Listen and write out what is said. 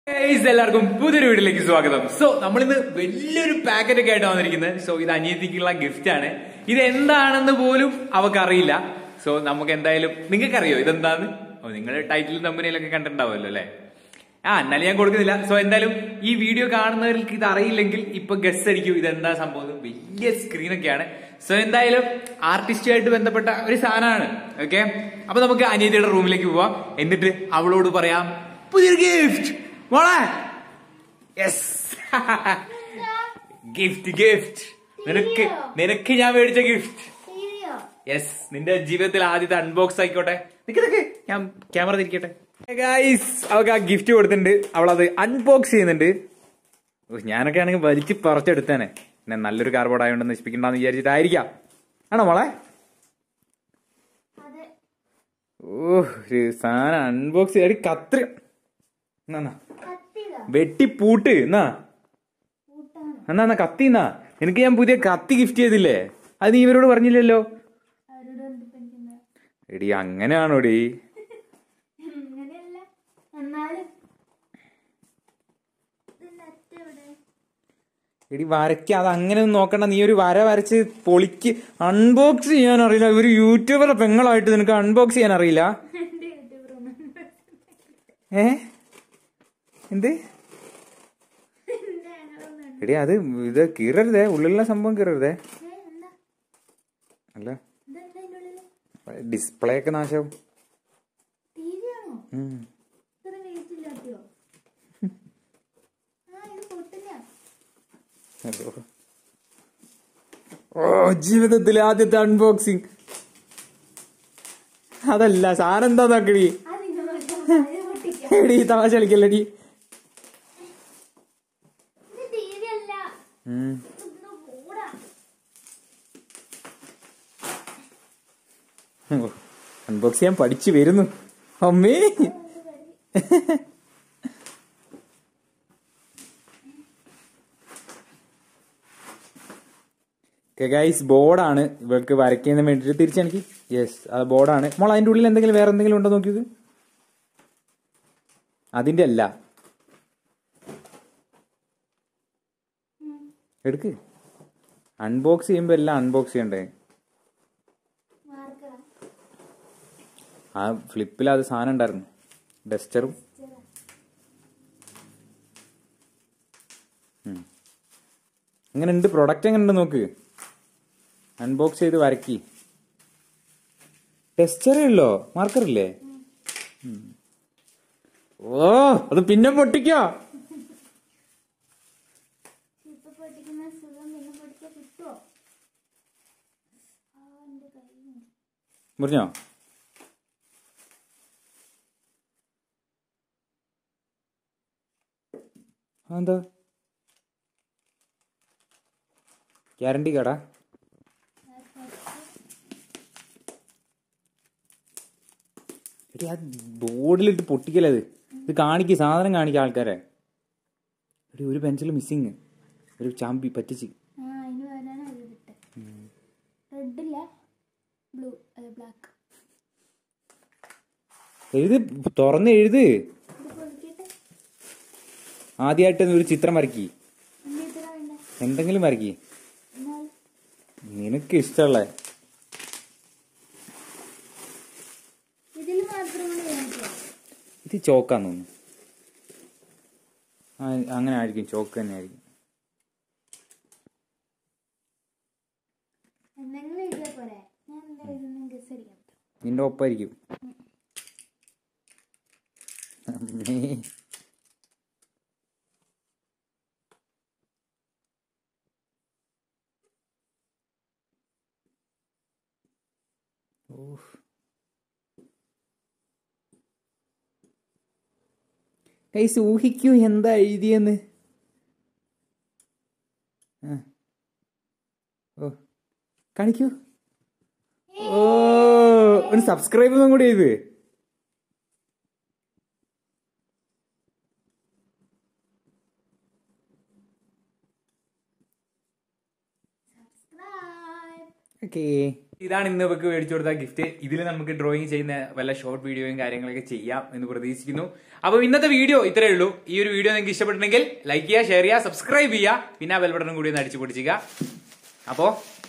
Guys, എല്ലാവർക്കും പുതിയൊരു വീഡിയോയിലേക്ക് സ്വാഗതം സോ നമ്മളിന്ന് വലിയൊരു പാക്കറ്റ് ഒക്കെ ആയിട്ട് വന്നിരിക്കുന്നത് സോ ഇത് അനിയത്തിക്കുള്ള ഗിഫ്റ്റ് ആണ് ഇത് എന്താണെന്ന് പോലും അവർക്ക് അറിയില്ല സോ നമുക്ക് എന്തായാലും നിങ്ങൾക്ക് അറിയോ ഇതെന്താന്ന് ഓ നിങ്ങൾ ടൈറ്റിലും തമ്പനിയിലൊക്കെ കണ്ടിട്ടുണ്ടാവുമല്ലോ അല്ലേ ആ എന്നാലും ഞാൻ കൊടുക്കുന്നില്ല സോ എന്തായാലും ഈ വീഡിയോ കാണുന്നവർക്ക് ഇത് അറിയില്ലെങ്കിൽ ഇപ്പൊ ഗസ് അടിക്കും ഇതെന്താ സംഭവം എന്ന്. വലിയ സ്ക്രീനൊക്കെയാണ് സോ എന്തായാലും ആർട്ടിസ്റ്റുമായിട്ട് ബന്ധപ്പെട്ട ഒരു സാധനമാണ് ഓക്കെ അപ്പൊ നമുക്ക് അനിയത്തിയുടെ റൂമിലേക്ക് പോവാം എന്നിട്ട് അവളോട് പറയാം പുതിയൊരു ഗിഫ്റ്റ് മോളെ യെസ് ഗിഫ്റ്റ് ഗിഫ്റ്റ് നിനക്ക് നിനക്ക് ഞാൻ മേടിച്ച ഗിഫ്റ്റ് ശരിയോ യെസ് നിന്റെ ജീവിതത്തിൽ ആദ്യത്തെ അൺബോക്സ് ആയിക്കോട്ടെ നിക്ക് നിക്ക് ഞാൻ ക്യാമറ തിരിക്കട്ടെ ഗൈസ് അവൾക്ക് ആ ഗിഫ്റ്റ് കൊടുത്തിട്ടുണ്ട് അവൾ അത് അൺബോക്സ് ചെയ്യുന്നുണ്ട് ഓ, ഞാനൊക്കെ ആണെങ്കിൽ വലിച്ച് പറിച്ചെടുത്തേനെ പിന്നെ നല്ലൊരു കാർബോർഡ് ആയതുകൊണ്ട് നശിപ്പിക്കണ്ടെന്ന് വിചാരിച്ചിട്ടായിരിക്കാം ആണോ മോളെ അതെ ഓ ഒരു സാധനം അൺബോക്സ് ചെയ്ത് കത്രി എന്നാ എന്നാ. കത്തിക വെട്ടി പൂട്ട് എന്നാ കൂട്ടാണ് എന്നാ എന്നാ കത്തി എന്നാ നിനക്ക് ഞാൻ പുതിയ കത്തി ഗിഫ്റ്റ് ചെയ്തില്ലേ അത് നീ ഇവരോട് പറഞ്ഞില്ലല്ലോ അവരോട് ബന്ധപ്പെട്ടില്ല എടി അങ്ങനെയാണോടി അങ്ങനെയല്ല എന്നാലും ഇതിന്റെ അറ്റ എവിടെ എടി വരയ്ക്ക് അത് അങ്ങനെ ഒന്നും നോക്കണ്ട നീ ഒരു വര വരച്ച് പൊളിക്ക് അൺബോക്സ് ചെയ്യാൻ അറിയില്ല ഒരു യൂട്യൂബറെ പെങ്ങളായിട്ട് നിനക്ക് അൺബോക്സ് ചെയ്യാൻ അറിയില്ല എന്റെ യൂട്യൂബർ ഏ എന്ത് എന്റെ ആങ്ങളൊന്നും എടി അത് ഇത് കീറരുതേ ഉള്ളിലുള്ള സംഭവം കീറരുതേ എന്താ അല്ല ഇതെന്താ ഇതിന്റെ ഉള്ളില് ഡിസ്പ്ലേ ഒക്കെ നാശവും ടി വി ആണോ ഉം. ഇത്ര വെയിറ്റ് ഇല്ലാത്തയോ ആ ഇത് പൊട്ടില്ല അയ്യോ. ഓ ജീവിതത്തിലെ ആദ്യത്തെ അൺബോക്സിങ് അതല്ല സാധനം എന്താ നോക്കടി ആ നിങ്ങൾ പൊട്ടിക്കാം എടി തമാശ കളിക്കല്ലടി ഇത് ടി വി അല്ല ഉം. ഇതൊന്ന് കൂടാ അൺബോക്സ് ചെയ്യാൻ പഠിച്ചു വരുന്നു അമ്മേ ഗൈസ് ബോർഡാണ് ഇവൾക്ക് വരയ്ക്കുന്നതിന് വേണ്ടിട്ട് തിരിച്ചെനിക്ക് യെസ് അത് ബോർഡാണ് മോൾ അതിന്റെ ഉള്ളിൽ എന്തെങ്കിലും വേറെ എന്തെങ്കിലും ഉണ്ടോ നോക്കിയത് അതിന്റെ അല്ല എടുക്ക് അൺബോക്സ് ചെയ്യുമ്പോ എല്ലാം അൺബോക്സ് ചെയ്യണ്ടേ മാർക്കറാ ആ ഫ്ലിപ്പിൽ അത് സാധനം ഉണ്ടായിരുന്നു ഡസ്റ്ററും എങ്ങനെ ഉണ്ട് പ്രൊഡക്റ്റ് എങ്ങനെ ഉണ്ട് നോക്ക് അൺബോക്സ് ചെയ്ത് വരക്കി ടെസ്റ്ററേ ഉള്ളോ മാർക്കർ ഇല്ലേ ഉം. ഓ അത് പിന്നെ പൊട്ടിക്കോ ഇപ്പൊ പൊട്ടിക്കുന്ന സുഖം പിന്നെ പൊട്ടിച്ച കിട്ടുമോ ആ എന്റെ കൈ മുറിഞ്ഞോ ആ, എന്താ ഗ്യാരണ്ടി കടാ എടി ആ ബോർഡിലിട്ട് പൊട്ടിക്കലത് ഇത് കാണിക്ക് സാധനം കാണിക്ക ആൾക്കാരെ എടി ഒരു പെൻസിൽ മിസ്സിങ് ഒരു ചാമ്പി പറ്റിച്ച് ആ അതിന് വരാനാണ് അത് കിട്ടെ റെഡ് ഇല്ല ബ്ലൂ അതെ ബ്ലാക്ക് എഴുത് തുറന്ന് എഴുത് ഇത് പൊളിക്കട്ടെ ആദ്യമായിട്ട് ഒരു ചിത്രം വരക്കി എന്റെ ഇത്ര വേണ്ട എന്തെങ്കിലും വരക്കി എന്നാൽ നിനക്ക് ഇഷ്ടമുള്ള ഇതിൽ മാത്രം കൊണ്ട് വേണിക്കോ ഇത് ചോക്കാന്ന് തോന്നുന്നു ആ അങ്ങനെ ആയിരിക്കും ചോക്ക് തന്നെ ആയിരിക്കും എന്തെങ്കിലും എഴുതിയാ പോരെ ഞാൻ എന്താ എഴുതുന്ന ഗസ് അടിക്കാം നിന്റെ ഒപ്പായിരിക്കും അമ്മേ. ഓഫ്. ഗൈസ് ഊഹിക്കൂ എന്താ എഴുതിയെന്ന് ആ. ഓ കാണിക്കൂ ഓ ഒരു സബ്സ്ക്രൈബ് ഒന്നും കൂടി ചെയ്ത് സബ്സ്ക്രൈബ് ഓക്കേ ഇതാണ് ഇന്ന് ഇവർക്ക് മേടിച്ചു കൊടുത്ത ഗിഫ്റ്റ് ഇതിൽ നമുക്ക് ഡ്രോയിങ് ചെയ്യുന്ന വല്ല ഷോർട്ട് വീഡിയോയും കാര്യങ്ങളൊക്കെ ചെയ്യാം എന്ന് പ്രതീക്ഷിക്കുന്നു അപ്പൊ ഇന്നത്തെ വീഡിയോ ഇത്രയേ ഉള്ളൂ ഈ ഒരു വീഡിയോ നിങ്ങൾക്ക് ഇഷ്ടപ്പെട്ടിട്ടുണ്ടെങ്കിൽ ലൈക്ക് ചെയ്യുക ഷെയർ ചെയ്യുക സബ്സ്ക്രൈബ് ചെയ്യുക പിന്നെ ആ ബെൽ ബട്ടൺ കൂടി ഒന്ന് അടിച്ചു പൊടിച്ചിക്കുക അപ്പോ